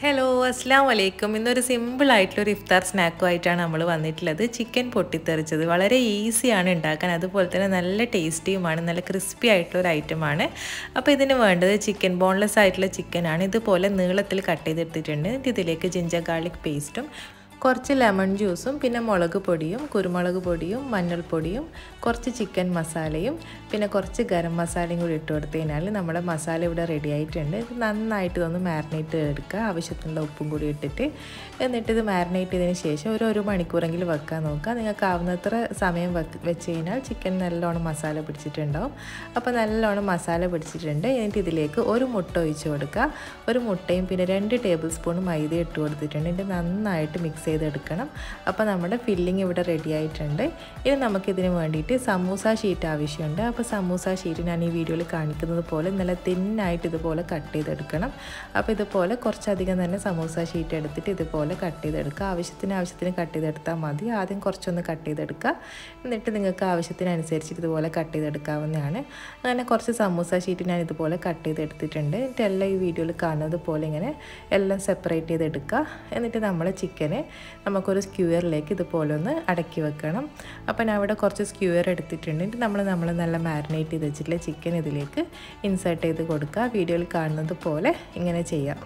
hello അസ്സാം വലൈക്കും ഇന്നൊരു സിമ്പിൾ ആയിട്ടുള്ളൊരു ഇഫ്താർ സ്നാക്കുമായിട്ടാണ് നമ്മൾ വന്നിട്ടുള്ളത് ചിക്കൻ പൊട്ടിത്തെറിച്ചത് വളരെ ഈസിയാണ് ഉണ്ടാക്കാൻ അതുപോലെ തന്നെ നല്ല ടേസ്റ്റിയുമാണ് നല്ല ക്രിസ്പി ആയിട്ടുള്ള ഒരു ഐറ്റമാണ് അപ്പോൾ ഇതിന് വേണ്ടത് ചിക്കൻ ബോൺലെസ് ആയിട്ടുള്ള ചിക്കനാണ് ഇതുപോലെ നീളത്തിൽ കട്ട് ചെയ്തെടുത്തിട്ടുണ്ട് ഇതിലേക്ക് ജിഞ്ചർ ഗാർലിക് പേസ്റ്റും കുറച്ച് ലെമൺ ജ്യൂസും പിന്നെ മുളക് പൊടിയും കുരുമുളക് പൊടിയും മഞ്ഞൾപ്പൊടിയും കുറച്ച് ചിക്കൻ മസാലയും പിന്നെ കുറച്ച് ഗരം മസാലയും കൂടി ഇട്ട് കൊടുത്തു കഴിഞ്ഞാൽ നമ്മുടെ മസാല ഇവിടെ റെഡി ആയിട്ടുണ്ട് ഇത് നന്നായിട്ട് ഇതൊന്ന് മാരിനേറ്റ് എടുക്കുക ആവശ്യത്തിനുള്ള ഉപ്പും കൂടി ഇട്ടിട്ട് എന്നിട്ട് ഇത് മാരിനേറ്റ് ചെയ്തതിന് ശേഷം ഒരു ഒരു മണിക്കൂറെങ്കിലും വെക്കാൻ നോക്കുക നിങ്ങൾക്ക് ആവുന്നത്ര സമയം വെച്ച് കഴിഞ്ഞാൽ ചിക്കൻ നല്ലോണം മസാല പിടിച്ചിട്ടുണ്ടാവും അപ്പോൾ നല്ലോണം മസാല പിടിച്ചിട്ടുണ്ട് എന്നിട്ട് ഇതിലേക്ക് ഒരു മുട്ട ഒഴിച്ച് കൊടുക്കുക ഒരു മുട്ടയും പിന്നെ രണ്ട് ടേബിൾ സ്പൂൺ മൈദ ഇട്ട് കൊടുത്തിട്ടുണ്ട് എന്നിട്ട് നന്നായിട്ട് മിക്സ് ചെയ്തെടുക്കണം അപ്പോൾ നമ്മുടെ ഫില്ലിംഗ് ഇവിടെ റെഡി ആയിട്ടുണ്ട് ഇനി നമുക്കിതിന് വേണ്ടിയിട്ട് സമൂസ ഷീറ്റ് ആവശ്യമുണ്ട് അപ്പോൾ സമൂസ ഷീറ്റ് ഞാൻ ഈ വീഡിയോയിൽ കാണിക്കുന്നത് പോലെ നല്ല തിന്നായിട്ട് ഇതുപോലെ കട്ട് ചെയ്തെടുക്കണം അപ്പോൾ ഇതുപോലെ കുറച്ചധികം തന്നെ സമൂസ ഷീറ്റ് എടുത്തിട്ട് ഇതുപോലെ കട്ട് ചെയ്തെടുക്കുക ആവശ്യത്തിന് ആവശ്യത്തിന് കട്ട് ചെയ്തെടുത്താൽ മതി ആദ്യം കുറച്ചൊന്ന് കട്ട് ചെയ്തെടുക്കുക എന്നിട്ട് നിങ്ങൾക്ക് ആവശ്യത്തിനനുസരിച്ചിട്ട് ഇതുപോലെ കട്ട് ചെയ്തെടുക്കാവുന്നതാണ് അങ്ങനെ കുറച്ച് സമൂസ ഷീറ്റ് ഞാൻ ഇതുപോലെ കട്ട് ചെയ്തെടുത്തിട്ടുണ്ട് എന്നിട്ട് എല്ലാം ഈ വീഡിയോയിൽ കാണുന്നത് പോലെ ഇങ്ങനെ എല്ലാം സെപ്പറേറ്റ് ചെയ്തെടുക്കുക എന്നിട്ട് നമ്മൾ ചിക്കന് നമുക്കൊരു സ്ക്യൂവറിലേക്ക് ഇതുപോലെ ഒന്ന് അടക്കി വെക്കണം അപ്പോൾ ഞാൻ ഇവിടെ കുറച്ച് സ്ക്യൂവർ എടുത്തിട്ടുണ്ട് നമ്മൾ നമ്മൾ നല്ല മാരിനേറ്റ് ചെയ്ത് വെച്ചിട്ടുള്ള ചിക്കൻ ഇതിലേക്ക് ഇൻസേർട്ട് ചെയ്ത് കൊടുക്കുക വീഡിയോയിൽ കാണുന്നത് പോലെ ഇങ്ങനെ ചെയ്യാം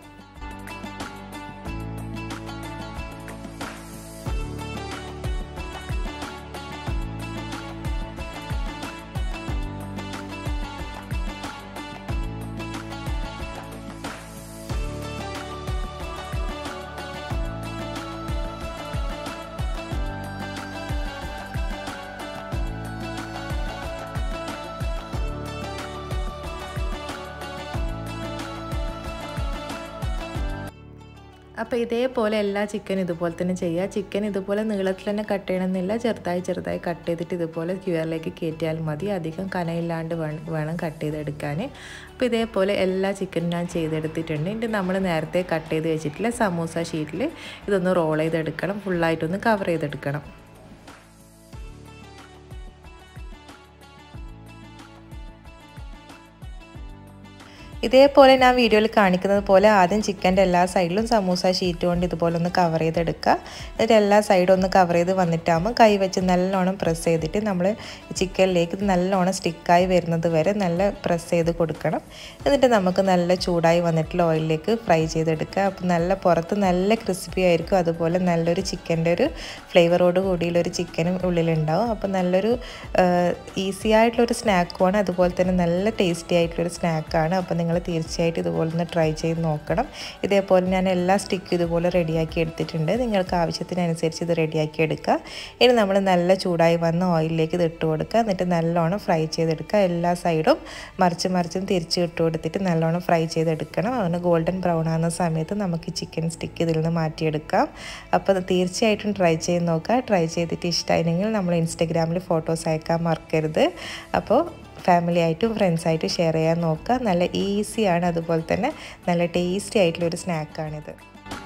അപ്പോൾ ഇതേപോലെ എല്ലാ ചിക്കൻ ഇതുപോലെ തന്നെ ചെയ്യുക ചിക്കൻ ഇതുപോലെ നീളത്തിൽ തന്നെ കട്ട് ചെയ്യണമെന്നില്ല ചെറുതായി ചെറുതായി കട്ട് ചെയ്തിട്ട് ഇതുപോലെ ക്യൂറിലേക്ക് കയറ്റിയാൽ മതി അധികം കനയില്ലാണ്ട് വേണം കട്ട് ചെയ്തെടുക്കാൻ അപ്പോൾ ഇതേപോലെ എല്ലാ ചിക്കനും ഞാൻ ചെയ്തെടുത്തിട്ടുണ്ട് എന്നിട്ട് നമ്മൾ നേരത്തെ കട്ട് ചെയ്ത് വെച്ചിട്ടുള്ള സമൂസ ഷീറ്റിൽ ഇതൊന്ന് റോൾ ചെയ്തെടുക്കണം ഫുള്ളായിട്ടൊന്ന് കവർ ചെയ്തെടുക്കണം ഇതേപോലെ ഞാൻ വീഡിയോയിൽ കാണിക്കുന്നത് പോലെ ആദ്യം ചിക്കൻ്റെ എല്ലാ സൈഡിലും സമൂസ ഷീറ്റ് കൊണ്ട് ഇതുപോലെ ഒന്ന് കവർ ചെയ്തെടുക്കുക എന്നിട്ട് എല്ലാ സൈഡും ഒന്ന് കവർ ചെയ്ത് വന്നിട്ടാകുമ്പോൾ കൈ വെച്ച് നല്ലോണം പ്രസ് ചെയ്തിട്ട് നമ്മൾ ചിക്കനിലേക്ക് ഇത് നല്ലോണം സ്റ്റിക്കായി വരുന്നത് വരെ നല്ല പ്രസ് ചെയ്ത് കൊടുക്കണം എന്നിട്ട് നമുക്ക് നല്ല ചൂടായി വന്നിട്ടുള്ള ഓയിലിലേക്ക് ഫ്രൈ ചെയ്തെടുക്കുക അപ്പോൾ നല്ല പുറത്ത് നല്ല ക്രിസ്പി ആയിരിക്കും അതുപോലെ നല്ലൊരു ചിക്കൻ്റെ ഒരു ഫ്ലേവറോട് കൂടിയുള്ളൊരു ചിക്കനും ഉള്ളിലുണ്ടാവും അപ്പോൾ നല്ലൊരു ഈസി ആയിട്ടുള്ളൊരു സ്നാക്കുമാണ് അതുപോലെ തന്നെ നല്ല ടേസ്റ്റി ആയിട്ടുള്ളൊരു സ്നാക്കാണ് അപ്പോൾ നിങ്ങൾ തീർച്ചയായിട്ടും ഇതുപോലെ ഒന്ന് ട്രൈ ചെയ്ത് നോക്കണം ഇതേപോലെ ഞാൻ എല്ലാ സ്റ്റിക്കും ഇതുപോലെ റെഡിയാക്കി എടുത്തിട്ടുണ്ട് നിങ്ങൾക്ക് ആവശ്യത്തിനനുസരിച്ച് ഇത് റെഡിയാക്കി എടുക്കുക ഇനി നമ്മൾ നല്ല ചൂടായി വന്ന ഓയിലിലേക്ക് ഇത് ഇട്ട് കൊടുക്കുക എന്നിട്ട് നല്ലോണം ഫ്രൈ ചെയ്തെടുക്കുക എല്ലാ സൈഡും മറിച്ച് മറിച്ചും തിരിച്ച് ഇട്ട് കൊടുത്തിട്ട് നല്ലോണം ഫ്രൈ ചെയ്തെടുക്കണം അതിന് ഗോൾഡൻ ബ്രൗൺ ആകുന്ന സമയത്ത് നമുക്ക് ചിക്കൻ സ്റ്റിക്ക് ഇതിൽ നിന്ന് മാറ്റിയെടുക്കാം അപ്പോൾ തീർച്ചയായിട്ടും ട്രൈ ചെയ്ത് നോക്കുക ട്രൈ ചെയ്തിട്ട് ഇഷ്ടമായിരുന്നെങ്കിൽ നമ്മൾ ഇൻസ്റ്റഗ്രാമിൽ ഫോട്ടോസ് അയക്കാൻ മറക്കരുത് അപ്പോൾ ഫാമിലി ആയിട്ടും ഫ്രണ്ട്സായിട്ടും ഷെയർ ചെയ്യാൻ നോക്കുക നല്ല ഈസിയാണ് അതുപോലെ തന്നെ നല്ല ടേസ്റ്റി ആയിട്ടുള്ളൊരു സ്നാക്കാണിത്